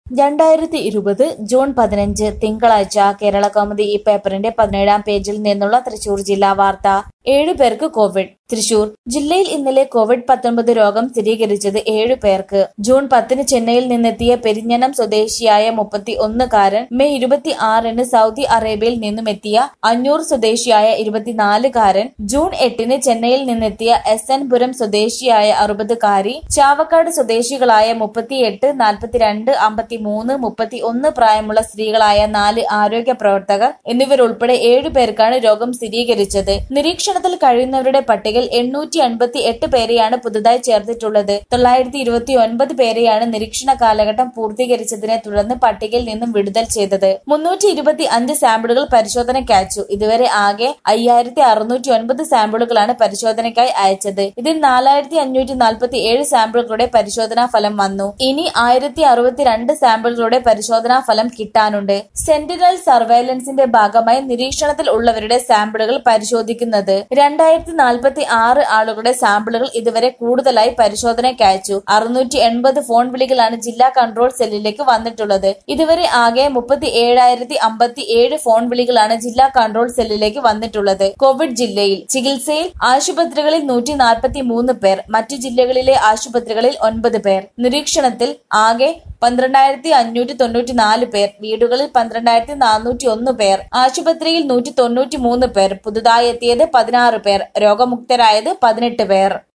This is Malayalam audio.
രണ്ടായിരത്തി ഇരുപത് ജൂൺ പതിനഞ്ച് തിങ്കളാഴ്ച കേരള കൗമുദി ഈ പേപ്പറിന്റെ പതിനേഴാം പേജിൽ നിന്നുള്ള തൃശൂർ ജില്ലാ വാർത്ത ഏഴു പേർക്ക് കോവിഡ് തൃശൂർ ജില്ലയിൽ ഇന്നലെ കോവിഡ് പത്തൊൻപത് രോഗം സ്ഥിരീകരിച്ചത് ഏഴു പേർക്ക് ജൂൺ പത്തിന് ചെന്നൈയിൽ നിന്നെത്തിയ പെരിഞ്ഞനം സ്വദേശിയായ മുപ്പത്തി ഒന്നുകാരൻ മെയ് ഇരുപത്തി ആറിന് സൗദി അറേബ്യയിൽ നിന്നുമെത്തിയ അഞ്ഞൂർ സ്വദേശിയായ ഇരുപത്തിനാലുകാരൻ ജൂൺ എട്ടിന് ചെന്നൈയിൽ നിന്നെത്തിയ എസ് എൻ പുരം സ്വദേശിയായ അറുപതുകാരി ചാവക്കാട് സ്വദേശികളായ മുപ്പത്തിയെട്ട് നാൽപ്പത്തിരണ്ട് അമ്പത്തിമൂന്ന് മുപ്പത്തി ഒന്ന് പ്രായമുള്ള സ്ത്രീകളായ നാല് ആരോഗ്യ പ്രവർത്തകർ എന്നിവരുൾപ്പെടെ ഏഴു പേർക്കാണ് രോഗം സ്ഥിരീകരിച്ചത് നിരീക്ഷണത്തിൽ കഴിയുന്നവരുടെ പട്ടികയിൽ എണ്ണൂറ്റി അൻപത്തി എട്ട് പേരെയാണ് പുതുതായി ചേർത്തിട്ടുള്ളത് തൊള്ളായിരത്തി ഇരുപത്തി ഒൻപത് പേരെയാണ് നിരീക്ഷണ കാലഘട്ടം പൂർത്തീകരിച്ചതിനെ തുടർന്ന് പട്ടികയിൽ നിന്നും വിടുതൽ ചെയ്തത് മുന്നൂറ്റി ഇരുപത്തി അഞ്ച് സാമ്പിളുകൾ പരിശോധനയ്ക്ക് അയച്ചു ഇതുവരെ ആകെ അയ്യായിരത്തി അറുന്നൂറ്റി ഒൻപത് സാമ്പിളുകളാണ് പരിശോധനയ്ക്കായി അയച്ചത് ഇതിൽ നാലായിരത്തി അഞ്ഞൂറ്റി നാൽപ്പത്തി ഏഴ് സാമ്പിളുകളുടെ പരിശോധനാ ഫലം വന്നു ഇനി ആയിരത്തി അറുപത്തിരണ്ട് സാമ്പിളുകളുടെ പരിശോധനാ ഫലം കിട്ടാനുണ്ട് സെന്റിനൽ സർവൈലൻസിന്റെ ഭാഗമായി നിരീക്ഷണത്തിൽ ഉള്ളവരുടെ സാമ്പിളുകൾ പരിശോധിക്കുന്നത് രണ്ടായിരത്തി നാൽപ്പത്തി ആറ് ആളുകളുടെ സാമ്പിളുകൾ ഇതുവരെ കൂടുതലായി പരിശോധനയ്ക്ക് അയച്ചു അറുന്നൂറ്റി എൺപത് ഫോൺ വിളികളാണ് ജില്ലാ കൺട്രോൾ സെല്ലിലേക്ക് വന്നിട്ടുള്ളത് ഇതുവരെ ആകെ മുപ്പത്തി ഏഴായിരത്തി അമ്പത്തി ഏഴ് ഫോൺ വിളികളാണ് ജില്ലാ കൺട്രോൾ സെല്ലിലേക്ക് വന്നിട്ടുള്ളത് കോവിഡ് ജില്ലയിൽ ചികിത്സയിൽ ആശുപത്രികളിൽ നൂറ്റി നാൽപ്പത്തി മൂന്ന് പേർ മറ്റു ജില്ലകളിലെ ആശുപത്രികളിൽ ഒൻപത് പേർ നിരീക്ഷണത്തിൽ ആകെ പന്ത്രണ്ടായിരത്തി അഞ്ഞൂറ്റി തൊണ്ണൂറ്റി നാല് പേർ വീടുകളിൽ പന്ത്രണ്ടായിരത്തി നാനൂറ്റി ഒന്ന് പേർ ആശുപത്രിയിൽ നൂറ്റി തൊണ്ണൂറ്റി മൂന്ന് പേർ പുതുതായി എത്തിയത് പതിനാറ് പേർ രോഗമുക്തരായത് പതിനെട്ട് പേർ